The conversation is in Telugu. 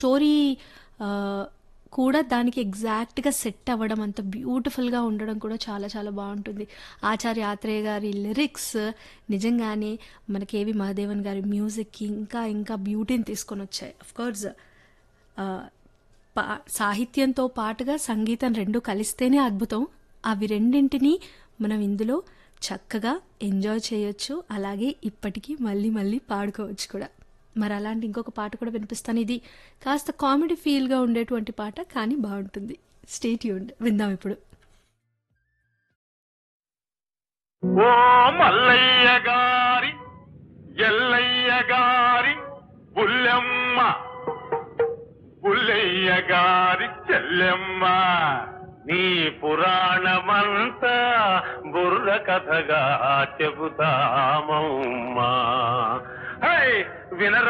స్టోరీ ఆహ్, కూడా దానికి ఎగ్జాక్ట్‌గా సెట్ అవ్వడం అంత బ్యూటిఫుల్‌గా ఉండడం కూడా చాలా చాలా బావుంటుంది. ఆచార్య ఆత్రేయ గారి లిరిక్స్ నిజంగానే మన కేవి మహాదేవన్ గారి మ్యూజిక్‌కి ఇంకా ఇంకా బ్యూటీని తీసుకొనొచ్చాయి. ఆఫ్‌కోర్స్ ఆహ్, పా సాహిత్యంతో పాటుగా సంగీతం 2 కలిస్తేనే అద్భుతం. అవి రెండింటిని మనం ఇందులో చక్కగా ఎంజాయ్ చేయొచ్చు. అలాగే ఇప్పటికి మళ్ళీ మళ్ళీ పాడుకోవచ్చు కూడా. మరి అలాంటి ఇంకొక పాట కూడా వినిపిస్తాను. ఇది కాస్త కామెడీ ఫీల్‌గా ఉండేటువంటి పాట కానీ బావుంటుంది. స్టే ట్యూన్డ్ విందాం ఇప్పుడు. ఓ మల్లయ్య గారి ఎల్లయ్య గారి బుల్లెమ్మ బుల్లయ్య గారి చెల్లెమ్మ నీ పురాణమంతా బుర్ర కథగా చెబుతామమ్మా హై వినరా